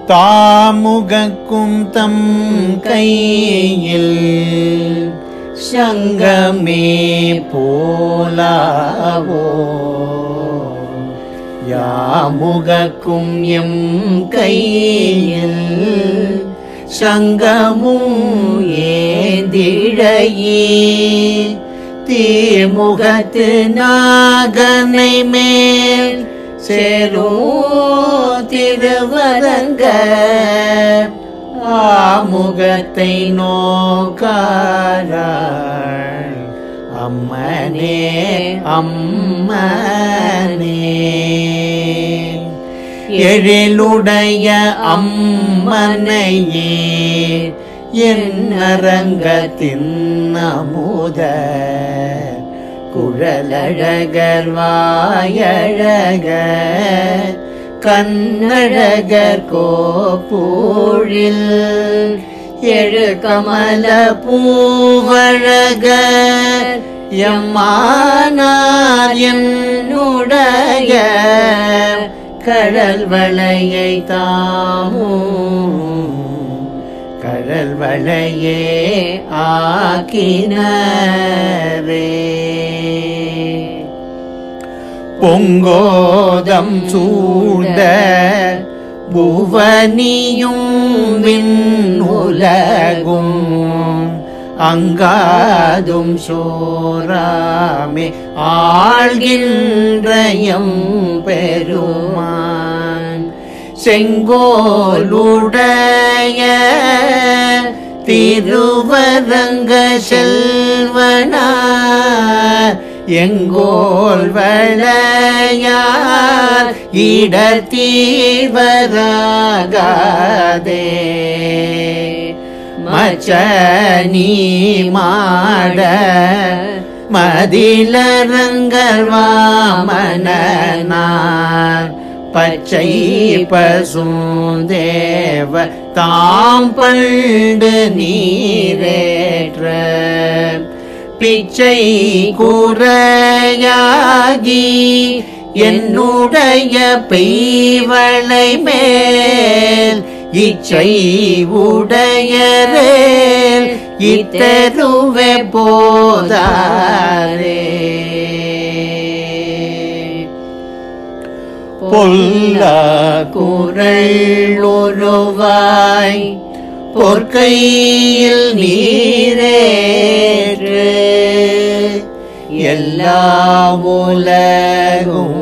தாமுகக்கும் தம் கையில் சங்கமே போலாவோ யாமுகக்கும் எம் கையில் சங்கமும் ஏந்திழையே தீமுகத்து நாகனை மேல் சேரும் திருவரங்க ஆமுகத்தை நோக்காராள் அம்மனே அம்மனே எழிலுடைய அம்மனையே என் அரங்கத்தின் அமுத குழலழகர் வாயழகர் கண்ணழகர் கோப்பூழில் எழு கமல பூவழகர் எம்மானார் என்னுடைய கடல் வளையை தாமும் கடல் வளையே ஆக்கினரே பொங்கோதம் சூழ்ந்த புவனியும் விண்ணுலகும் அங்காதும் சோராமே ஆள்கின்றயம் பெருமான் செங்கோலுடைய திருவரங்க செல்வனார் எங்கோல் வளையார் இடத்தீவராகாதே மச்சனி மாட மதிலரங்கர் வாமனார் பச்சை பசுந்தேவ தாம் பண்டு நீரேற்ற பிச்சை கூறையாகி என்னுடைய பெய்வளை மேல் இச்சை உடையரேல் இத்தருவே போதாரே பொல்லா குரல் உருவாய் பொற்கையில் நீரேற்று எல்லா உலகும்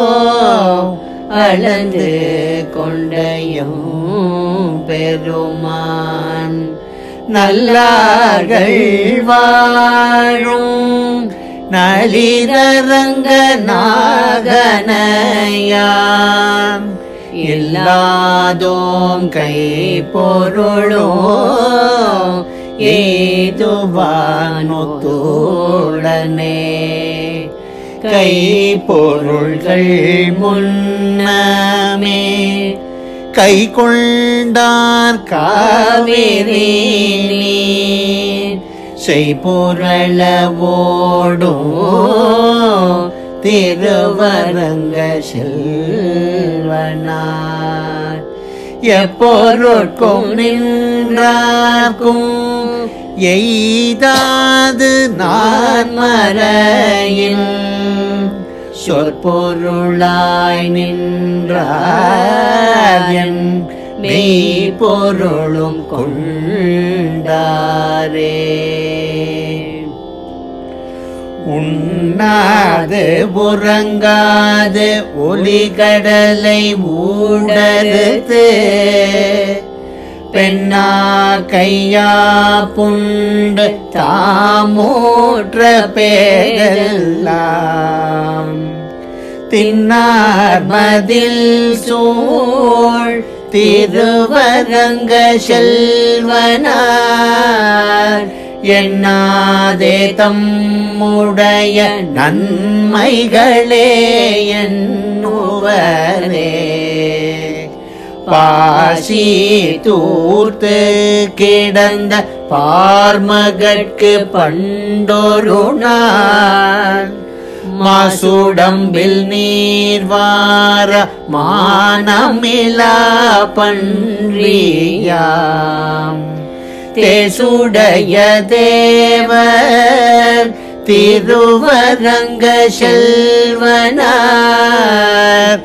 அளந்து கொண்டையும் பெருமான் நல்லார்கள் வாழும் நளிரரங்க நாகனையாம் இல்லாதோம் கை பொருளோ ஏதுவானொத்துடனே கை பொருள்கள் முன்னமே கை கொண்டார் காவிரி நீர் செய்பொருளவோடும் திருவரங்க செல்வனார் எப்பொருட்கும் நின்றார்க்கும் எய்தாது நான் மறையில் சொற்பொருளாய் நின்றாயன் மெய்ப்பொருளும் கொண்டாரே உண்ணாது உறங்காது ஒலிகடலை ஊடறுத்து பெண்ணா கையா புண்டு தாமூற்ற பேரெல்லாம் தின்னார் மதில் சூழ் திருவரங்க செல்வனார் எண்ணாதே தம்முடைய நன்மைகளே என்னுவரே பாசி தூர்த்து கிடந்த பார்மகற்கு பண்டொரு நாள் மாசுடம்பில் நீர்வார மானமிலா பன்றியாம் தேசுடைய தேவர் திருவரங்க செல்வனார்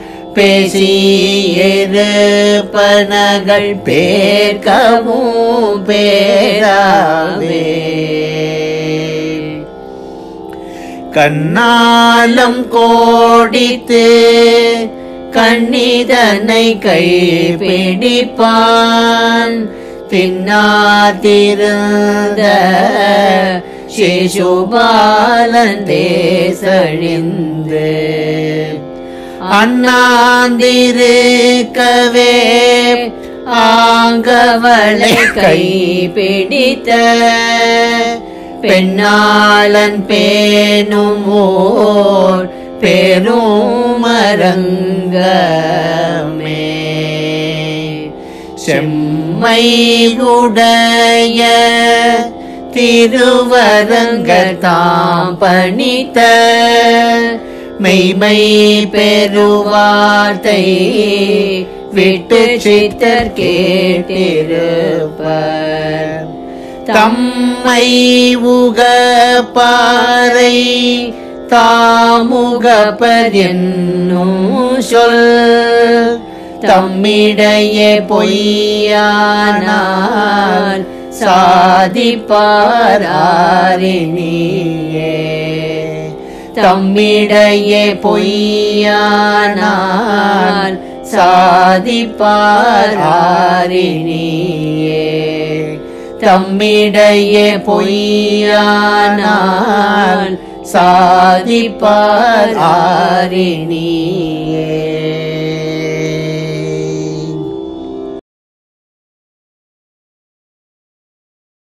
பேசியிருப்பனகள் பேர்க்கவும் பேராவே கண்ணாலம் கோடித்து கண்ணிதனை கைப்பிடிப்பான் தின்னாதிருந்த சிசுபாலன் தேசழிந்து அண்ணாந்திருக்கவே ஆங்கவளை கைப்பிடித்த பெண்ணாளன் பேணும் ஓர் பெருமரங்கமே செம்மை உடைய திருவரங்க தாம் பணித்த மெய்மை பெருவார்த்தை விட்டு சித்தர் கேட்டிருப்பர் தம்மை உகப்பாரை தாமுகப்பர் என்னும் சொல் தம்மிடையே பொய்யானால் சாதிப்பாரினியே தம்மிடையே பொய்யானால் சாதிப்பாரினியே தம்மிடையே பொய்யானால் சாதிப்பாரினியே